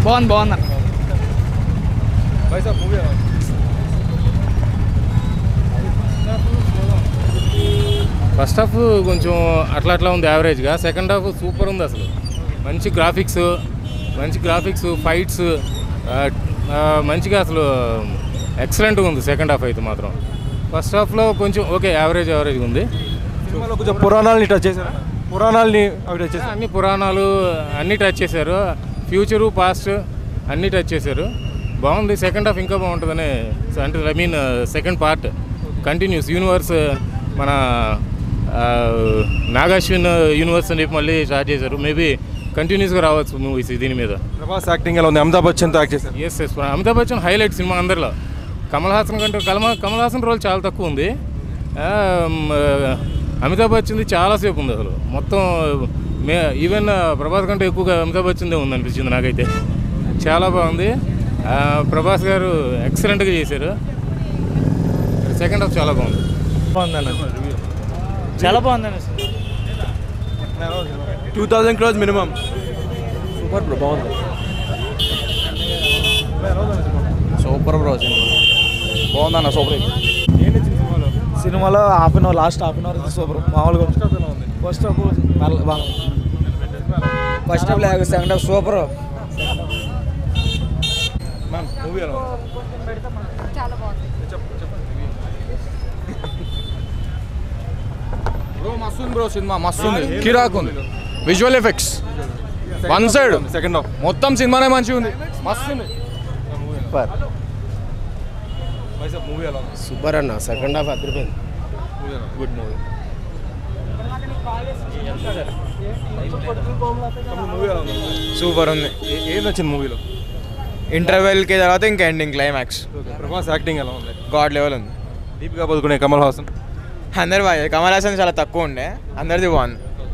బాగుంది బాగుంది అన్న भाई साहब मूवी ఫస్ట్ హాఫ్ కొంచెం అట్లా అట్లా ఉంది యావరేజ్గా సెకండ్ హాఫ్ సూపర్ ఉంది అసలు మంచి గ్రాఫిక్స్ మంచి గ్రాఫిక్స్ ఫైట్స్ మంచిగా అసలు ఎక్సలెంట్గా ఉంది సెకండ్ హాఫ్ అయితే మాత్రం ఫస్ట్ హాఫ్లో కొంచెం ఓకే యావరేజ్ యావరేజ్గా ఉంది సినిమాలో కొంచెం పురాణాలని టచ్ చేశారు పురాణాలని అవి టచ్ చేశారు అన్ని పురాణాలు అన్నీ టచ్ చేశారు ఫ్యూచరు పాస్ట్ అన్నీ టచ్ చేశారు బాగుంది సెకండ్ హాఫ్ ఇంకా బాగుంటుందని అంటే I mean second part continues universe మన ఆ, నాగాశ్విన్ యూనివర్స్ అని చెప్పి మళ్ళీ స్టార్ట్ చేశారు మేబీ కంటిన్యూస్గా రావచ్చు మూవీస్ దీని మీద ప్రభాస్ యాక్టింగ్ ఎలా ఉంది అమితాబ్ బచ్చన్తో యాక్ట్ చేశారు yes yes Amitabh Bachchan highlight cinema అందరిలో కమల్ హాసన్ కంటే కమల్ కమల్ హాసన్ రోల్ చాలా తక్కువ ఉంది ఆ, మ్, అమితాబ్ బచ్చన్ది చాలాసేపు ఉంది అసలు మొత్తం మే ఈవెన్ ప్రభాస్ కంటే ఎక్కువగా అమితాబ్ బచ్చన్దే ఉంది అనిపించింది నాకైతే చాలా బాగుంది ఆ, ప్రభాస్ గారు ఎక్సలెంట్గా చేశారు సెకండ్ హాఫ్ చాలా బాగుంది బాగుందన్న చాలా బాగుందన్న two thousand crores minimum super bro బాగుంది సూపర్ బ్రో సినిమా బాగుందన్న సూపర్ సినిమాలో half an hour last half an hour super మామూలుగా ఫస్ట్ హాఫ్ ఫస్ట్ హాఫ్ లేక second half super ma'am movie ఎలా ఉంది చాలా బాగుంది బ్రో మస్తు ఉంది బ్రో సినిమా మస్తు ఉంది కిరాక్ ఉంది visual effects one side second half మొత్తం సినిమానే మంచిగా ఉంది మస్తు ఉంది భాయ్ సాబ్ మూవీ ఎలా ఉంది సూపర్ అన్న సెకండ్ హాఫ్ అదిరిపోయింది మూవీ ఎలా గుడ్ మూవీ మూవీ ఎలా ఉంది సూపర్ ఉంది ఏ- ఏం నచ్చింది మూవీలో ఇంటర్వెల్కి తర్వాత ఇంకా ఎండింగ్ క్లైమాక్స్ ప్రభాస్ యాక్టింగ్ ఎలా ఉంది గాడ్ లెవెల్ ఉంది దీపికా పదుకునే కమల్ హాసన్ అందరు బాగా కమల్ హాసన్ చాలా తక్కువ ఉండే అందరిది బాగుంది